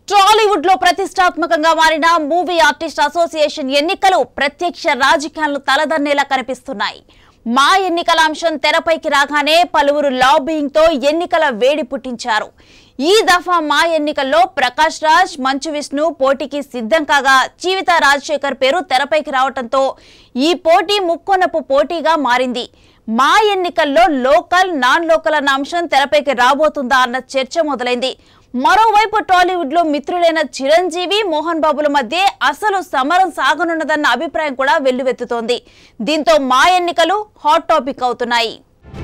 టాలీవుడ్ లో ప్రతిష్టాత్మకంగా మారిన మూవీ ఆర్టిస్ట్ అసోసియేషన్ ఎన్నికలు ప్రత్యక్ష రాజకీయాలను తలదన్నేలా కనిపిస్తున్నాయి మా ఎన్నికల అంశం తెరపైకి రాగానే పలువురు లాబింగ్ తో ఎన్నికల వేడి పుట్టించారు ఈ దఫా మా ఎన్నికల్లో ప్రకాష్ రాజ్ మంచు విష్ణు పోటీకి సిద్ధం కాగా జీవిత రాజశేఖర్ పేరు తెరపైకి రావడంతో ఈ పోటీ ముక్కొనపు పోటీగా మారింది మా ఎన్నికల్లో లోకల్ నాన్ లోకల్ అన్న అంశం తెరపైకి రాబోతుందా అన్న చర్చ మొదలైంది మరోవైపు టాలీవుడ్ లో మిత్రులైన చిరంజీవి మోహన్ బాబుల మధ్య అసలు సమరం సాగనున్నదన్న అభిప్రాయం కూడా వెల్లువెత్తుతోంది దీంతో మా ఎన్నికలు హాట్ టాపిక్ అవుతున్నాయి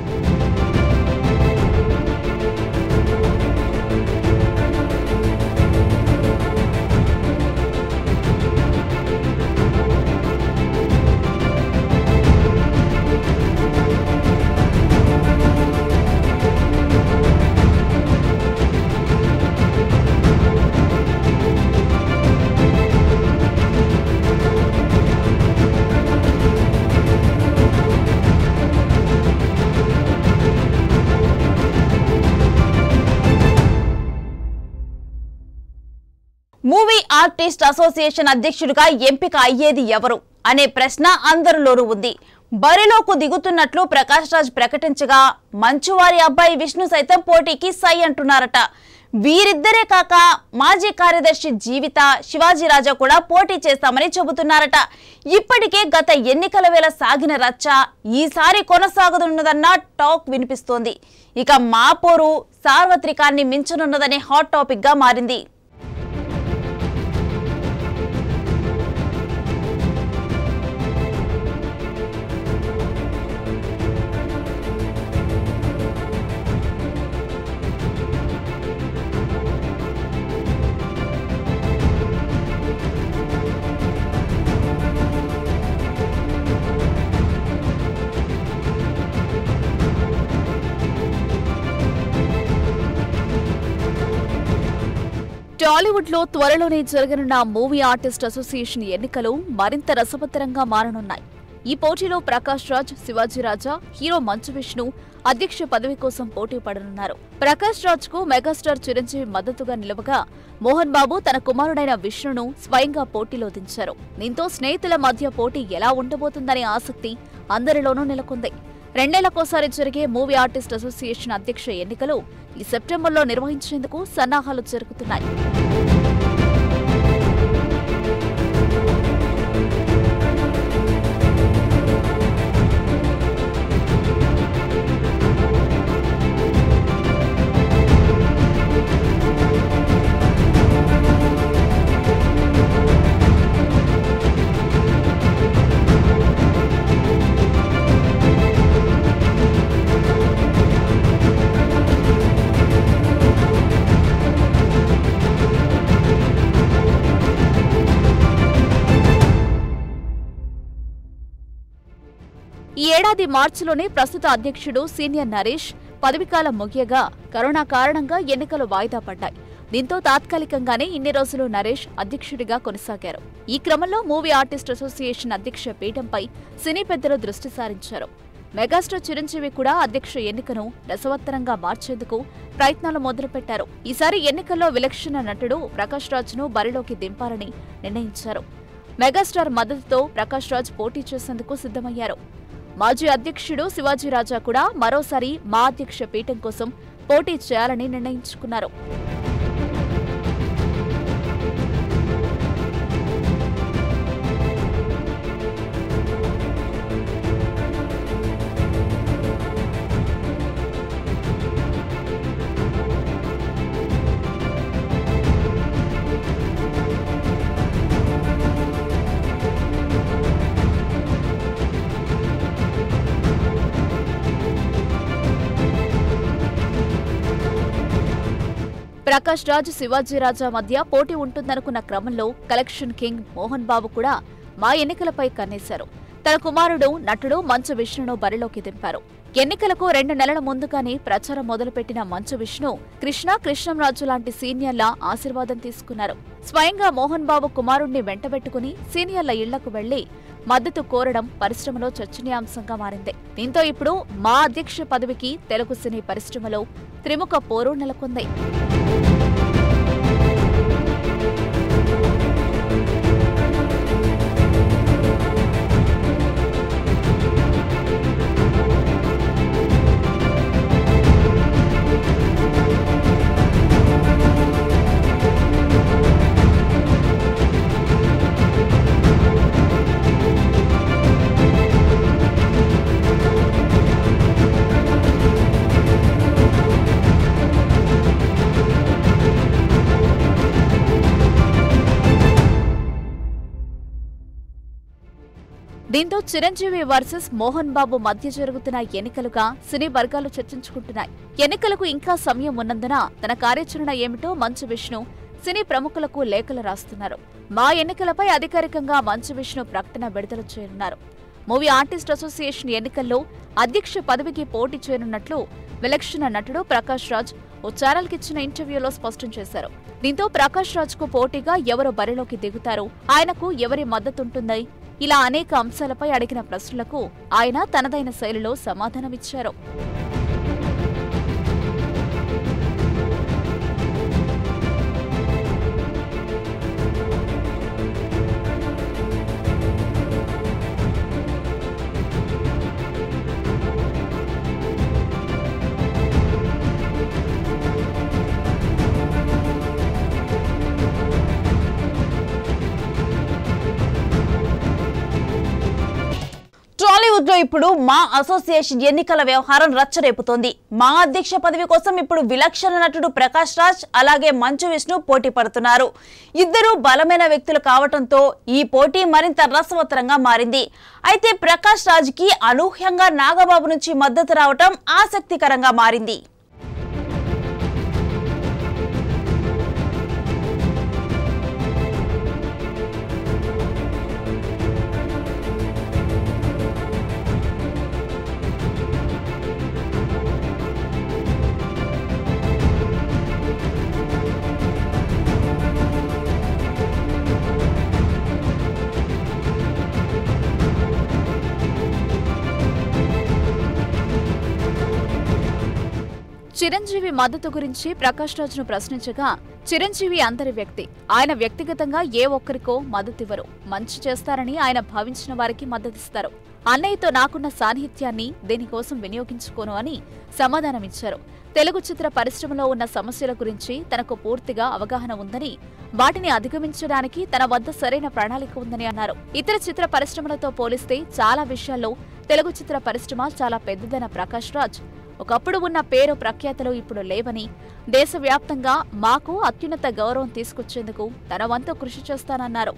మూవీ ఆర్టిస్ట్ అసోసియేషన్ అధ్యక్షుడిగా ఎంపిక అయ్యేది ఎవరు అనే ప్రశ్న అందరిలోనూ ఉంది బరిలోకి దిగుతున్నట్లు ప్రకాష్ రాజ్ ప్రకటించగా మంచువారి అబ్బాయి విష్ణు సైతం పోటీకి సై అంటున్నారట వీరిద్దరే కాక మాజీ కార్యదర్శి జీవిత శివాజీ రాజా కూడా పోటీ చేస్తామని చెబుతున్నారట ఇప్పటికే గత ఎన్నికల వేళ సాగిన రచ్చ ఈసారి కొనసాగుతున్నదన్న టాక్ వినిపిస్తోంది ఇక మా పోరు సార్వత్రికాన్ని మించనున్నదనే హాట్ టాపిక్ గా మారింది టాలీవుడ్ లో త్వరలోనే జరగనున్న మూవీ ఆర్టిస్ట్ అసోసియేషన్ ఎన్నికలు మరింత రసవత్తరంగా మారనున్నాయి ఈ పోటీలో ప్రకాష్ రాజ్ శివాజీ రాజా హీరో మంచు విష్ణు అధ్యక్ష పదవి కోసం పోటీ పడనున్నారు ప్రకాష్ రాజ్ కు మెగాస్టార్ చిరంజీవి మద్దతుగా నిలవగా మోహన్ బాబు తన కుమారుడైన విష్ణును స్వయంగా పోటీలో దించారు దీంతో స్నేహితుల మధ్య పోటీ ఎలా ఉండబోతుందనే ఆసక్తి అందరిలోనూ నెలకొంది రెండేళ్లకోసారి జరిగే మూవీ ఆర్టిస్ట్ అసోసియేషన్ అధ్యక్ష ఎన్నికలు ఈ సెప్టెంబర్లో నిర్వహించేందుకు సన్నాహాలు జరుగుతున్నాయి ఈ ఏడాది మార్చిలోనే ప్రస్తుత అధ్యక్షుడు సీనియర్ నరేష్ పదవికాలం ముగియగా కరోనా కారణంగా ఎన్నికలు వాయిదా పడ్డాయి దీంతో తాత్కాలికంగానే ఇన్ని రోజులు నరేష్ అధ్యక్షుడిగా కొనసాగారు ఈ క్రమంలో మూవీ ఆర్టిస్ట్ అసోసియేషన్ అధ్యక్ష పీఠంపై సినీ పెద్దలు దృష్టి సారించారు మెగాస్టార్ చిరంజీవి కూడా అధ్యక్ష ఎన్నికను రసవత్తరంగా మార్చేందుకు ప్రయత్నాలు మొదలుపెట్టారు ఈసారి ఎన్నికల్లో విలక్షణ నటుడు ప్రకాష్ రాజ్ను బరిలోకి దింపాలని నిర్ణయించారు మెగాస్టార్ మద్దతుతో ప్రకాష్ రాజ్ పోటీ చేసేందుకు సిద్ధమయ్యారు మాజీ అధ్యక్షుడు శివాజీ రాజా కూడా మరోసారి మా అధ్యక్ష పీఠం కోసం పోటీ చేయాలని నిర్ణయించుకున్నారు ప్రకాష్ రాజ్ శివాజీ రాజా మధ్య పోటీ ఉంటుందనుకున్న క్రమంలో కలెక్షన్ కింగ్ మోహన్ బాబు కూడా మా ఎన్నికలపై కన్నేశారు తన కుమారుడు నటుడు మంచు విష్ణును బరిలోకి దింపారు ఎన్నికలకు రెండు నెలల ముందుగానే ప్రచారం మొదలుపెట్టిన మంచు విష్ణు కృష్ణ కృష్ణంరాజు లాంటి సీనియర్ల ఆశీర్వాదం తీసుకున్నారు స్వయంగా మోహన్ బాబు కుమారుణ్ణి వెంటబెట్టుకుని సీనియర్ల ఇళ్లకు వెళ్లి మద్దతు కోరడం పరిశ్రమలో చర్చనీయాంశంగా మారింది దీంతో ఇప్పుడు మా అధ్యక్ష పదవికి తెలుగు సినీ పరిశ్రమలో త్రిముఖ పోరు నెలకొంది దీంతో చిరంజీవి వర్సెస్ మోహన్ బాబు మధ్య జరుగుతున్న ఎన్నికలుగా సినీ వర్గాలు చర్చించుకుంటున్నాయి ఎన్నికలకు ఇంకా సమయం ఉన్నందున తన కార్యాచరణ ఏమిటో మంచు విష్ణు సినీ ప్రముఖులకు లేఖలు రాస్తున్నారు మా ఎన్నికలపై అధికారికంగా మంచు విష్ణు ప్రకటన విడుదల చేయనున్నారు మూవీ ఆర్టిస్ట్ అసోసియేషన్ ఎన్నికల్లో అధ్యక్ష పదవికి పోటీ చేయనున్నట్లు విలక్షణ నటుడు ప్రకాష్ రాజ్ ఓ ఛానల్కి ఇచ్చిన ఇంటర్వ్యూలో స్పష్టం చేశారు దీంతో ప్రకాష్ రాజ్ కు పోటీగా ఎవరు బరిలోకి దిగుతారు ఆయనకు ఎవరి మద్దతుంటుంది ఇలా అనేక అంశాలపై అడిగిన ప్రశ్నలకు ఆయన తనదైన శైలిలో సమాధానమిచ్చారు టాలీవుడ్ లో ఇప్పుడు మా అసోసియేషన్ ఎన్నికల వ్యవహారం రచ్చరేపుతోంది మా అధ్యక్ష పదవి కోసం ఇప్పుడు విలక్షణ నటుడు ప్రకాష్ రాజ్ అలాగే మంచు విష్ణు పోటీ పడుతున్నారు ఇద్దరు బలమైన వ్యక్తులు కావటంతో ఈ పోటీ మరింత రసవత్తరంగా మారింది అయితే ప్రకాష్ రాజ్ కి అనూహ్యంగా నాగబాబు నుంచి మద్దతు రావటం ఆసక్తికరంగా మారింది చిరంజీవి మద్దతు గురించి ప్రకాష్ రాజ్ను ప్రశ్నించగా చిరంజీవి అందరి వ్యక్తి ఆయన వ్యక్తిగతంగా ఏ ఒక్కరికో మద్దతివ్వరు మంచి చేస్తారని ఆయన భావించిన వారికి మద్దతిస్తారు అన్నయ్యతో నాకున్న సాన్నిహిత్యాన్ని దేనికోసం వినియోగించుకోను అని సమాధానమిచ్చారు తెలుగు చిత్ర పరిశ్రమలో ఉన్న సమస్యల గురించి తనకు పూర్తిగా అవగాహన ఉందని వాటిని అధిగమించడానికి తన వద్ద సరైన ప్రణాళిక ఉందని అన్నారు ఇతర చిత్ర పరిశ్రమలతో పోలిస్తే చాలా విషయాల్లో తెలుగు చిత్ర పరిశ్రమ చాలా పెద్దదన్న ప్రకాష్ రాజ్ ఒకప్పుడు ఉన్న పేరు ప్రఖ్యాతలు ఇప్పుడు లేవని దేశవ్యాప్తంగా మాకు అత్యున్నత గౌరవం తీసుకొచ్చేందుకు తన వంతు కృషి చేస్తానన్నారు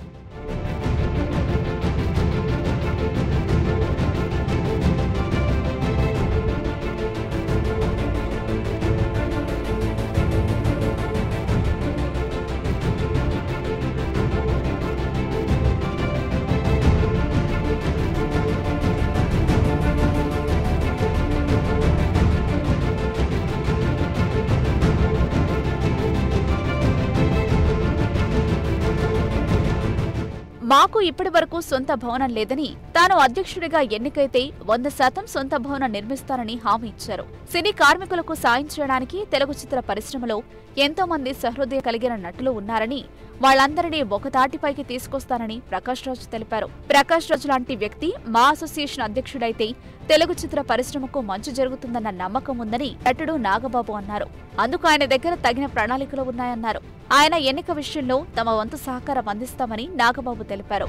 మాకు ఇప్పటి వరకు సొంత భవనం లేదని తాను అధ్యక్షుడిగా ఎన్నికైతే వంద శాతం సొంత భవనం నిర్మిస్తానని హామీ ఇచ్చారు సినీ కార్మికులకు సాయం చేయడానికి తెలుగు చిత్ర పరిశ్రమలో ఎంతో మంది సహృదయ కలిగిన నటులు ఉన్నారని వాళ్ళందరినీ ఒక తాటిపైకి తీసుకొస్తానని ప్రకాష్ రాజ్ తెలిపారు ప్రకాష్ రాజ్ లాంటి వ్యక్తి మా అసోసియేషన్ అధ్యక్షుడైతే తెలుగు చిత్ర పరిశ్రమకు మంచి జరుగుతుందన్న నమ్మకం ఉందని నటుడు నాగబాబు అన్నారు అందుకు ఆయన దగ్గర తగిన ప్రణాళికలు ఉన్నాయన్నారు ఆయన ఎన్నిక విషయంలో తమ వంతు సహకారం అందిస్తామని నాగబాబు తెలిపారు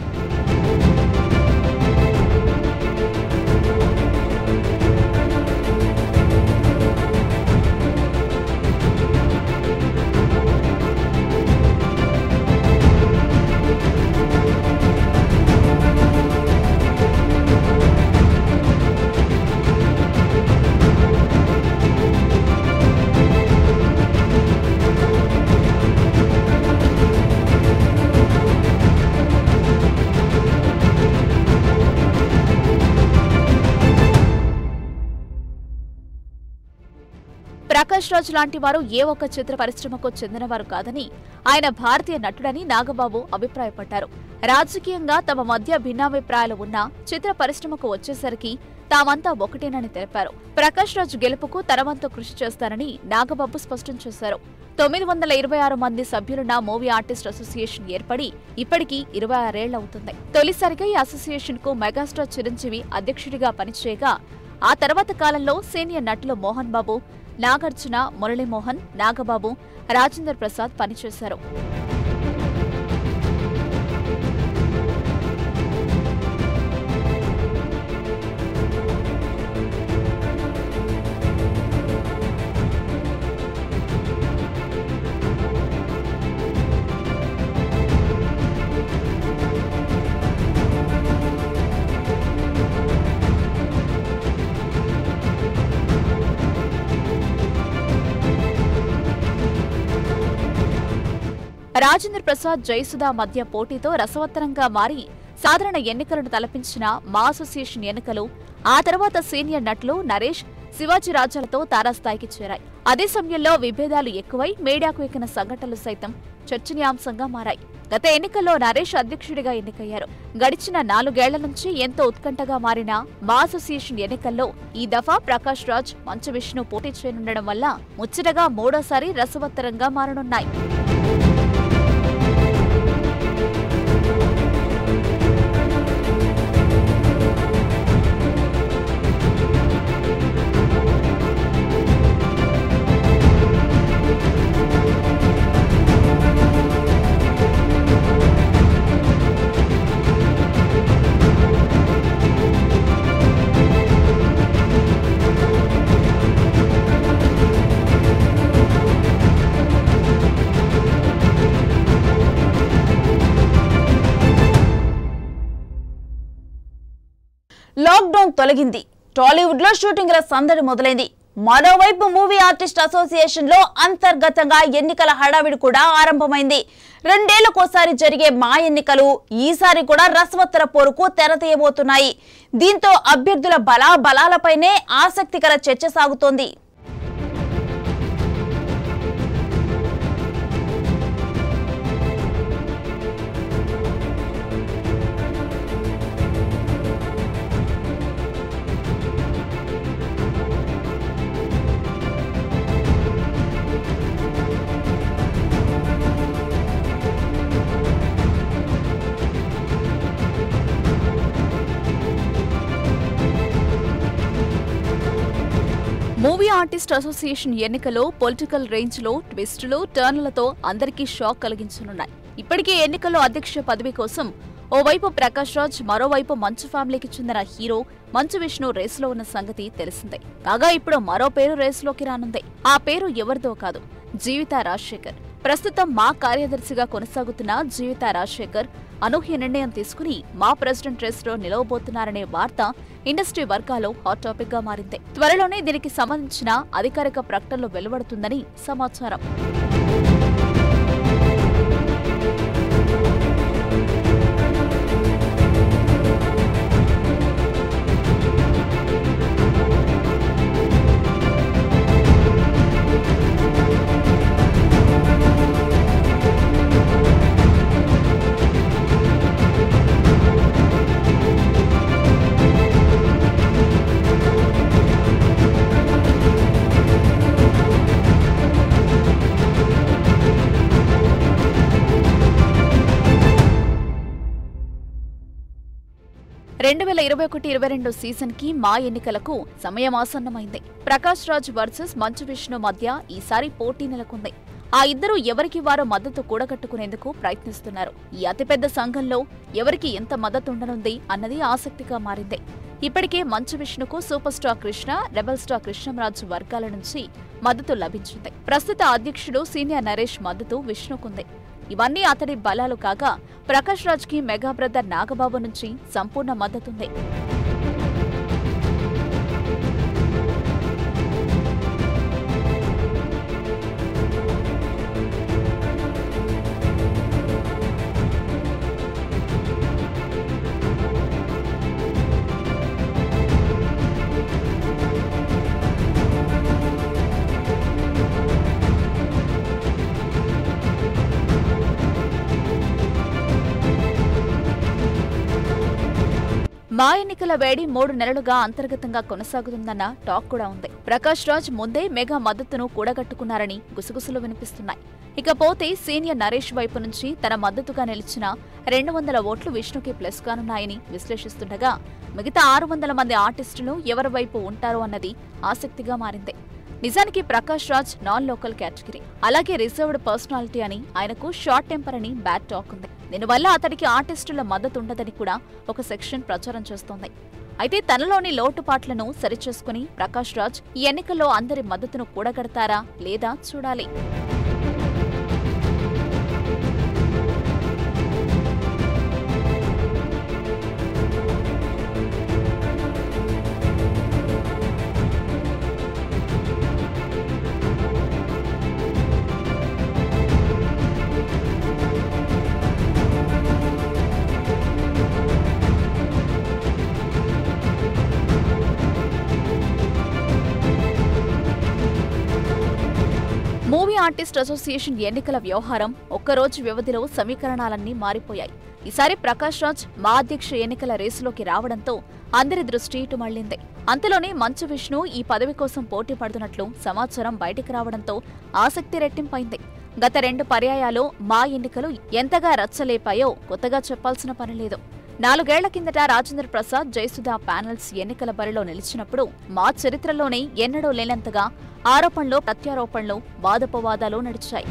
ప్రకాష్ రాజ్ లాంటి వారు ఏ ఒక్క చిత్ర పరిశ్రమకు చెందినవారు కాదని ఆయన భారతీయ నటుడని నాగబాబు అభిప్రాయపడ్డారు రాజకీయంగా తమ మధ్య భిన్నాభిప్రాయాలు ఉన్నా చిత్ర పరిశ్రమకు వచ్చేసరికి తామంతా ఒకటేనని తెలిపారు ప్రకాష్ రాజ్ గెలుపుకు తన వంతు కృషి చేస్తారని నాగబాబు స్పష్టం చేశారు తొమ్మిది వందల ఇరవై ఆరు మంది సభ్యులున్న మూవీ ఆర్టిస్ట్ అసోసియేషన్ ఏర్పడి ఇప్పటికీ ఇరవై ఆరేళ్లవుతుంది తొలిసారిగా ఈ అసోసియేషన్ కు మెగాస్టార్ చిరంజీవి అధ్యక్షుడిగా పనిచేయగా ఆ తర్వాత కాలంలో సీనియర్ నటులు మోహన్ బాబు నాగార్జున మురళీమోహన్ నాగబాబు రాజేందర్ ప్రసాద్ పనిచేశారు రాజేంద్ర ప్రసాద్ జయసుధా మధ్య పోటీతో రసవత్తరంగా మారి సాధారణ ఎన్నికలను తలపించిన మా అసోసియేషన్ ఎన్నికలు ఆ తర్వాత సీనియర్ నటులు నరేష్ శివాజీ రాజాలతో తారాస్థాయికి చేరాయి అదే సమయంలో విభేదాలు ఎక్కువై మీడియాకు ఎక్కిన సంఘటనలు సైతం చర్చనీయాంశంగా మారాయి గత ఎన్నికల్లో నరేష్ అధ్యక్షుడిగా ఎన్నికయ్యారు గడిచిన నాలుగేళ్ల నుంచి ఎంతో ఉత్కంఠగా మారిన మా అసోసియేషన్ ఎన్నికల్లో ఈ దఫా ప్రకాష్ రాజ్ మంచు విష్ణు పోటీ చేయనుండడం వల్ల ముచ్చటగా మూడోసారి రసవత్తరంగా మారనున్నాయి లాక్డౌన్ తొలగింది టాలీవుడ్ లో షూటింగ్ల సందడి మొదలైంది మరోవైపు మూవీ ఆర్టిస్ట్ అసోసియేషన్ లో అంతర్గతంగా ఎన్నికల హడావిడి కూడా ఆరంభమైంది రెండేళ్లకోసారి జరిగే మా ఎన్నికలు ఈసారి కూడా రసవత్తర పోరుకు తెరతీయబోతున్నాయి దీంతో అభ్యర్థుల బలాబలాలపైనే ఆసక్తికర చర్చ సాగుతోంది మూవీ ఆర్టిస్ట్ అసోసియేషన్ ఎన్నికలో పొలిటికల్ రేంజ్ లో ట్విస్టులు టర్న్లతో అందరికీ షాక్ కలిగించనున్నాయి ఇప్పటికే ఎన్నికల్లో అధ్యక్ష పదవి కోసం ఓవైపు ప్రకాష్ రాజ్ మరోవైపు మంచు ఫ్యామిలీకి చెందిన హీరో మంచు విష్ణు రేసులో ఉన్న సంగతి తెలిసిందే కాగా ఇప్పుడు మరో పేరు రేసులోకి రానుంది ఆ పేరు ఎవరిదో కాదు జీవిత రాజశేఖర్ ప్రస్తుతం మా కార్యదర్శిగా కొనసాగుతున్న జీవిత రాజశేఖర్ అనూహ్య నిర్ణయం తీసుకుని మా ప్రెసిడెంట్ రేస్ లో నిలవబోతున్నారనే వార్త ఇండస్ట్రీ వర్గాల్లో హాట్ టాపిక్ గా మారింది త్వరలోనే దీనికి సంబంధించిన అధికారిక ప్రకటనలు వెలువడుతుందని సమాచారం రెండు వేల ఇరవై ఒకటి ఇరవై రెండు సీజన్ కి మా ఎన్నికలకు సమయం ఆసన్నమైంది ప్రకాష్ రాజ్ వర్సెస్ మంచు విష్ణు మధ్య ఈసారి పోటీ నెలకొంది ఆ ఇద్దరు ఎవరికి వారు మద్దతు కూడగట్టుకునేందుకు ప్రయత్నిస్తున్నారు ఈ అతిపెద్ద సంఘంలో ఎవరికి ఎంత మద్దతు ఉండనుంది అన్నది ఆసక్తిగా మారింది ఇప్పటికే మంచు విష్ణుకు super star Krishna rebel star Krishnamraju వర్గాల నుంచి మద్దతు లభించింది ప్రస్తుత అధ్యక్షుడు సీనియర్ నరేష్ మద్దతు విష్ణుకుంది ఇవన్నీ అతడి బలాలు కాగా ప్రకాష్ రాజ్ కి మెగా బ్రదర్ నాగబాబు నుంచి సంపూర్ణ మద్దతుంది మా ఎన్నికల వేడి మూడు నెలలుగా అంతర్గతంగా కొనసాగుతుందన్న టాక్ కూడా ఉంది ప్రకాష్ రాజ్ ముందే మెగా మద్దతును కూడగట్టుకున్నారని గుసగుసలు వినిపిస్తున్నాయి ఇకపోతే సీనియర్ నరేష్ వైపు నుంచి తన మద్దతుగా నిలిచిన రెండు వందల ఓట్లు విష్ణుకి ప్లస్ కానున్నాయని విశ్లేషిస్తుండగా మిగతా ఆరు వందల మంది ఆర్టిస్టులు ఎవరి వైపు ఉంటారో అన్నది ఆసక్తిగా మారింది నిజానికి Prakash Raj non local category అలాగే రిజర్వ్డ్ పర్సనాలిటీ అని ఆయనకు షార్ట్ టెంపర్ అని బ్యాడ్ టాక్ ఉంది దీనివల్ల అతడికి ఆర్టిస్టుల మద్దతు ఉండదని కూడా ఒక సెక్షన్ ప్రచారం చేస్తోంది అయితే తనలోని లోటుపాట్లను సరిచేసుకుని ప్రకాష్ రాజ్ ఈ ఎన్నికల్లో అందరి మద్దతును కూడగడతారా లేదా చూడాలి ఆర్టిస్ట్ అసోసియేషన్ ఎన్నికల వ్యవహారం ఒక్కరోజు వ్యవధిలో సమీకరణాలన్నీ మారిపోయాయి ఈసారి ప్రకాష్ రాజ్ మా అధ్యక్ష ఎన్నికల రేసులోకి రావడంతో అందరి దృష్టి ఇటు మళ్లింది అంతలోనే మంచు విష్ణు ఈ పదవి కోసం పోటీ పడుతున్నట్లు సమాచారం బయటికి రావడంతో ఆసక్తి రెట్టింపైంది గత రెండు పర్యాయాలు మా ఎన్నికలు ఎంతగా రచ్చలేపాయో కొత్తగా చెప్పాల్సిన పనిలేదు నాలుగేళ్ల కిందట రాజేంద్ర ప్రసాద్ జయసుధా ప్యానెల్స్ ఎన్నికల బరిలో నిలిచినప్పుడు మా చరిత్రలోనే ఎన్నడూ లేనంతగా ఆరోపణలు ప్రత్యారోపణలు వాదోపవాదాలు నడిచాయి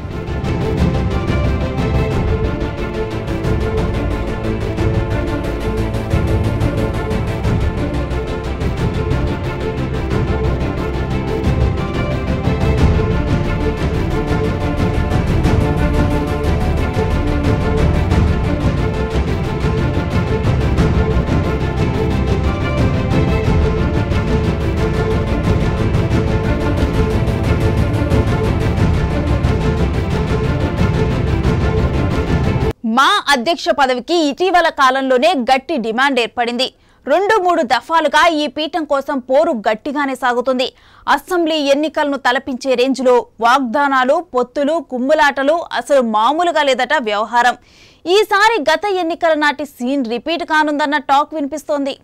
మా అధ్యక్ష పదవికి ఇటీవల కాలంలోనే గట్టి డిమాండ్ ఏర్పడింది రెండు మూడు దఫాలుగా ఈ పీఠం కోసం పోరు గట్టిగానే సాగుతుంది అసెంబ్లీ ఎన్నికలను తలపించే రేంజ్లో వాగ్దానాలు పొత్తులు కుమ్ములాటలు అసలు మామూలుగా లేదట వ్యవహారం ఈసారి గత ఎన్నికల నాటి సీన్ రిపీట్ కానుందన్న టాక్ వినిపిస్తోంది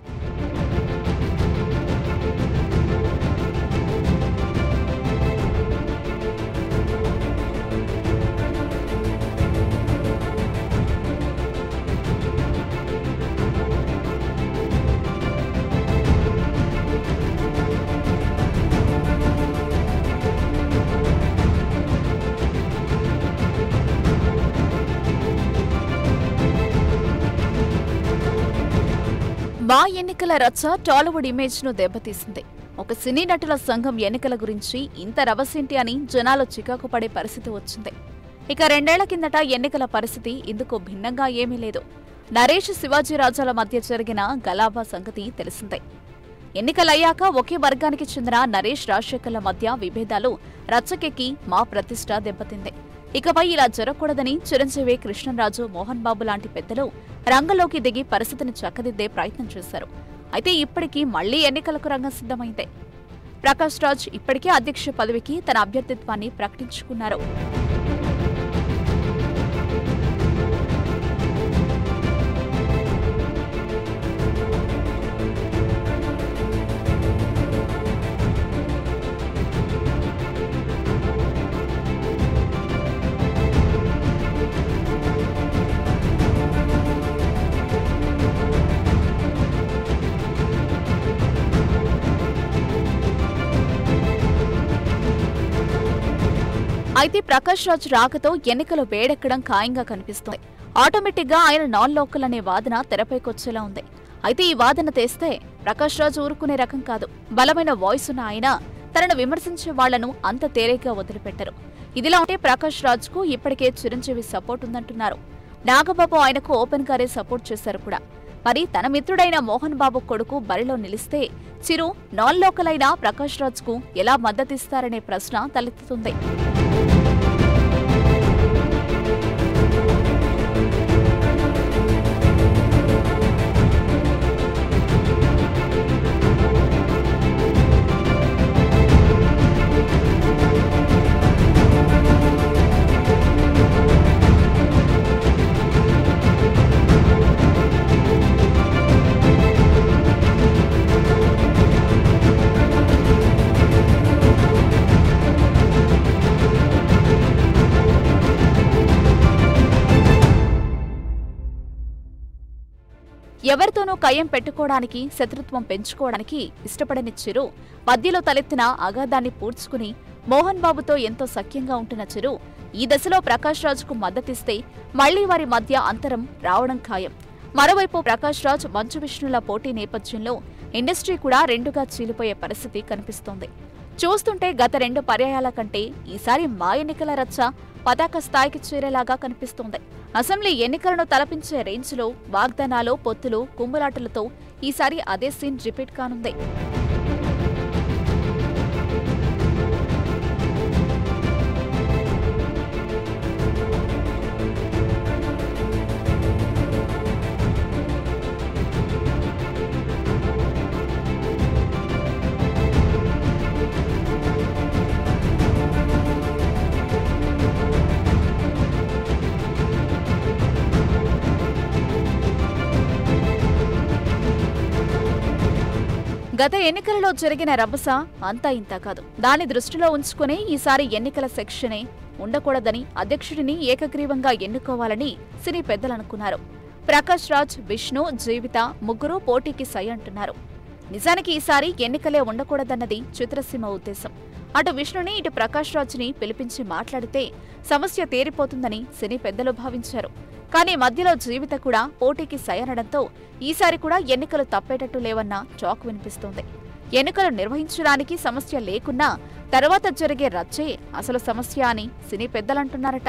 మా ఎన్నికల రచ్చ టాలీవుడ్ ఇమేజ్ ను దెబ్బతీసింది ఒక సినీ నటుల సంఘం ఎన్నికల గురించి ఇంత రవసేంటి అని జనాలు చికాకు పడే పరిస్థితి వచ్చింది ఇక రెండేళ్ల కిందట ఎన్నికల పరిస్థితి ఇందుకు భిన్నంగా ఏమీ లేదు నరేష్ శివాజీ రాజాల మధ్య జరిగిన గలాబా సంగతి తెలిసిందే ఎన్నికలయ్యాక ఒకే వర్గానికి చెందిన నరేష్ రాజశేఖర్ల మధ్య విభేదాలు రచ్చకెక్కి మా ప్రతిష్ట దెబ్బతింది ఇకపై ఇలా జరగకూడదని చిరంజీవి కృష్ణరాజు మోహన్ బాబు లాంటి పెద్దలు రంగంలోకి దిగి పరిస్థితిని చక్కదిద్దే ప్రయత్నం చేశారు అయితే ఇప్పటికీ మళ్లీ ఎన్నికలకు రంగం సిద్ధమైందే ప్రకాష్ రాజ్ ఇప్పటికే అధ్యక్ష పదవికి తన అభ్యర్థిత్వాన్ని ప్రకటించుకున్నారు అయితే ప్రకాష్ రాజ్ రాకతో ఎన్నికలు వేడెక్కడం ఖాయంగా కనిపిస్తుంది ఆటోమేటిక్ గా ఆయన నాన్ లోకల్ అనే వాదన తెరపైకొచ్చేలా ఉంది అయితే ఈ వాదన తెస్తే ప్రకాష్ రాజ్ ఊరుకునే రకం కాదు బలమైన వాయిస్ ఉన్న ఆయన తనను విమర్శించే వాళ్లను అంత తేలిగ్గా వదిలిపెట్టరు ఇదిలా ఉంటే ప్రకాష్ రాజ్ కు ఇప్పటికే చిరంజీవి సపోర్ట్ ఉందంటున్నారు నాగబాబు ఆయనకు ఓపెన్ గారే సపోర్ట్ చేశారు కూడా మరి తన మిత్రుడైన మోహన్ బాబు కొడుకు బరిలో నిలిస్తే చిరు నాన్ లోకల్ అయిన ప్రకాష్ రాజ్ కు ఎలా మద్దతిస్తారనే ప్రశ్న తలెత్తుతుంది ఎవరితోనూ కయ్యం పెట్టుకోవడానికి శత్రుత్వం పెంచుకోవడానికి ఇష్టపడని చిరు మధ్యలో తలెత్తిన అగాధాన్ని పూడ్చుకుని మోహన్ బాబుతో ఎంతో సఖ్యంగా ఉంటున్న చిరు ఈ దశలో ప్రకాష్ రాజ్కు మద్దతిస్తే మళ్లీ వారి మధ్య అంతరం రావడం ఖాయం మరోవైపు ప్రకాష్ రాజ్ మంచు విష్ణుల పోటీ నేపథ్యంలో ఇండస్ట్రీ కూడా రెండుగా చీలిపోయే పరిస్థితి కనిపిస్తోంది చూస్తుంటే గత రెండు పర్యాయాల కంటే ఈసారి మా ఎన్నికల రచ్చ పతాక స్థాయికి చేరేలాగా కనిపిస్తోంది అసెంబ్లీ ఎన్నికలను తలపించే రేంజ్లో వాగ్దానాలు పొత్తులు కుమ్ములాటలతో ఈసారి అదే సీన్ రిపీట్ కానుంది గత ఎన్నికలలో జరిగిన రభస అంతా ఇంత కాదు దాన్ని దృష్టిలో ఉంచుకునే ఈసారి ఎన్నికల సెక్షనే ఉండకూడదని అధ్యక్షుడిని ఏకగ్రీవంగా ఎన్నుకోవాలని సినీ పెద్దలనుకున్నారు ప్రకాష్ రాజ్ విష్ణు జీవిత ముగ్గురు పోటీకి సై అంటున్నారు నిజానికి ఈసారి ఎన్నికలే ఉండకూడదన్నది చిత్రసీమ ఉద్దేశం అటు విష్ణుని ఇటు ప్రకాష్ రాజ్ని పిలిపించి మాట్లాడితే సమస్య తీరిపోతుందని సినీ పెద్దలు భావించారు కానీ మధ్యలో జీవిత కూడా పోటీకి సయనడంతో ఈసారి కూడా ఎన్నికలు తప్పేటట్టు లేవన్న టాక్ వినిపిస్తోంది ఎన్నికలు నిర్వహించడానికి సమస్య లేకున్నా తర్వాత జరిగే రచ్చే అసలు సమస్య అని సినీ పెద్దలంటున్నారట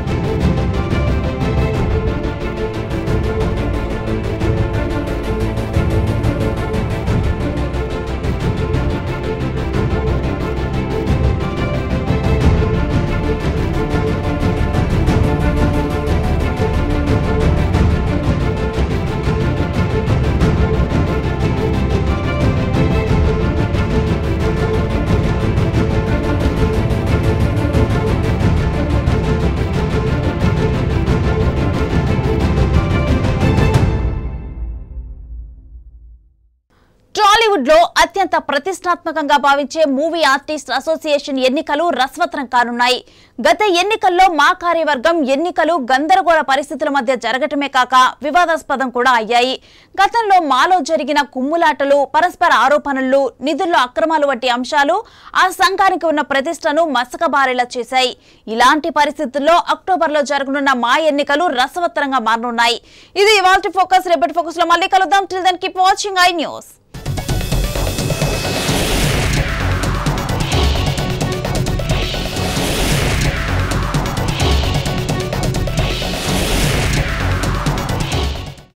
టాలీవుడ్ లో అత్యంత ప్రతిష్టాత్మకంగా భావించే మూవీ ఆర్టిస్ట్ అసోసియేషన్ ఎన్నికలు రసవత్రం కానున్నాయి గత ఎన్నికల్లో మా కార్యవర్గం ఎన్నికలు గందరగోళ పరిస్థితుల మధ్య జరగటమే కాక వివాదాస్పదం కూడా అయ్యాయి గతంలో మాలో జరిగిన కుమ్ములాటలు పరస్పర ఆరోపణలు నిధుల్లో అక్రమాలు వంటి అంశాలు ఆ సంఘానికి ఉన్న ప్రతిష్టను మసకబారేలా చేశాయి ఇలాంటి పరిస్థితుల్లో అక్టోబర్లో జరగనున్న మా ఎన్నికలు రసవత్తరంగా మారనున్నాయి ఇది ఇవాల్టి ఫోకస్ రేపటి ఫోకస్ లో మళ్ళీ కలుద్దాం till then keep watching i news